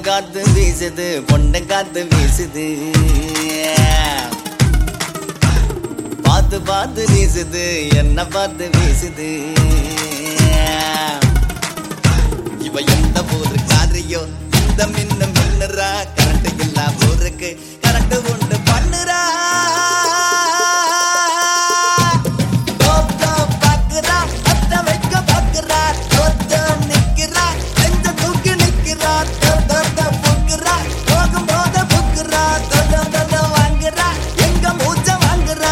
காத்து வீசுது பொண்ணு காத்து வீசுது பார்த்து பார்த்து வீசுது என்ன பார்த்து வீசுது இவ எந்த ஊரு காரியோ இந்த மின்ன மின்னுறா கரண்ட் இல்லா ஊருக்கு கரண்ட் உண்டு பண்ணுறா தோத்தோ பாக்குறா, அத்த வைக்க பாக்குறா, தோத்தோ நிக்கிறா, நெஞ்ச தூக்கி நிக்கிறா, தோ, தோ, தோ புக்குறா, போகும்போது புக்குறா, தோ, தோ, தோ, தோ வாங்குறா, எங்க மூச்ச வாங்குறா.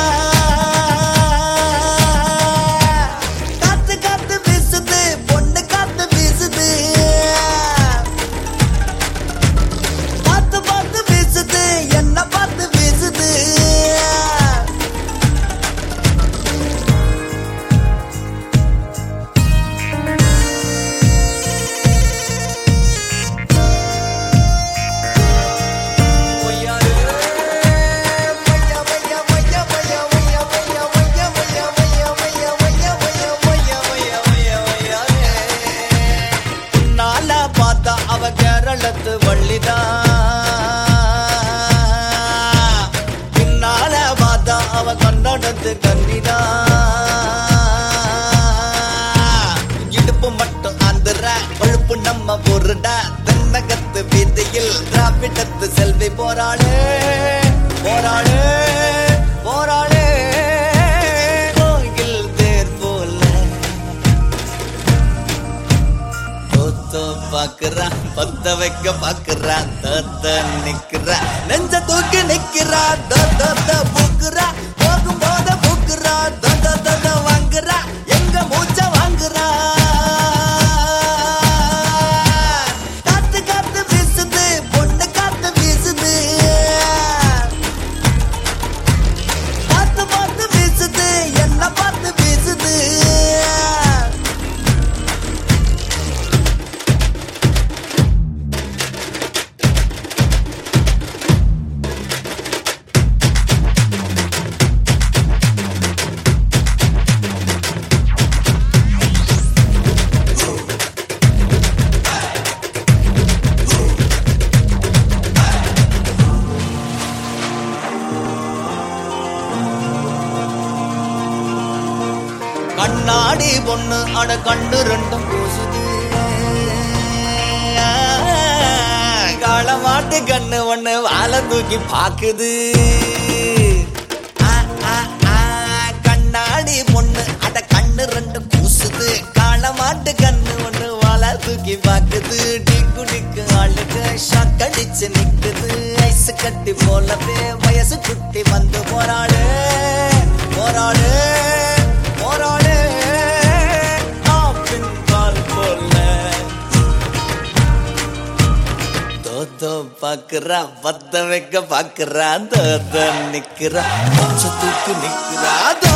காத்து காத்து வீசுது, பொண்ணு காத்து வீசுது. பார்த்து பார்த்து வீசுது, என்ன பார்த்து வீசுது நாளா பார்த்தா அவ கேரளத்து வள்ளிதான் பின்னால பார்த்தா அவ கன்னடத்து கன்னிதான் இடுப்பு மட்டும் ஆந்திர கொழுப்பு நம்ம பொருடா தென்னகத்து வீதியில் திராவிடத்து செல்வி போராளே போராளே போராளே கோயில் தேர் போல தோத்தோ பாக்குறா பத்த வைக்க பாக்குறா தோத்த நிக்கிறா நெஞ்ச தூக்கி நிக்கிறா தோ தோ தோ பூக்குறா போகும் போத பூக்குறா தோ தோ தோ தோ வாங்குறா எங்க மூச்ச வாங்குறா காத்து காத்து வீசுது பொண்ணு காத்து வீசுது பார்த்து பார்த்து வீசுது என்ன பார்த்து வீசுது கண்ணாடி பொண்ணு அட கண்டு ரெண்டும் பூசுது காளமாட்டு கண்ணு ஒண்ணு வாழை தூக்கி பாக்குது ஆ, ஆ, ஆ, கண்ணாடி பொண்ணு அட கண்ணு ரெண்டு பூசுது காளமாட்டு கண்ணு ஒண்ணு வாழை தூக்கி பாக்குது டிக்கு டிக்கு ஆளுக்கு ஷாக் அடிச்சு நிக்குது ஐஸ் கட்டி போலவே வயசு குட்டி வந்து போராடு போராடு போராடு ஆப்பின் பால் போல தோத்தோ பாக்குறா பத்த வைக்க பாக்குறா தோத்த நிக்கிறா பச்சை தூக்கி நிக்கிறா தோ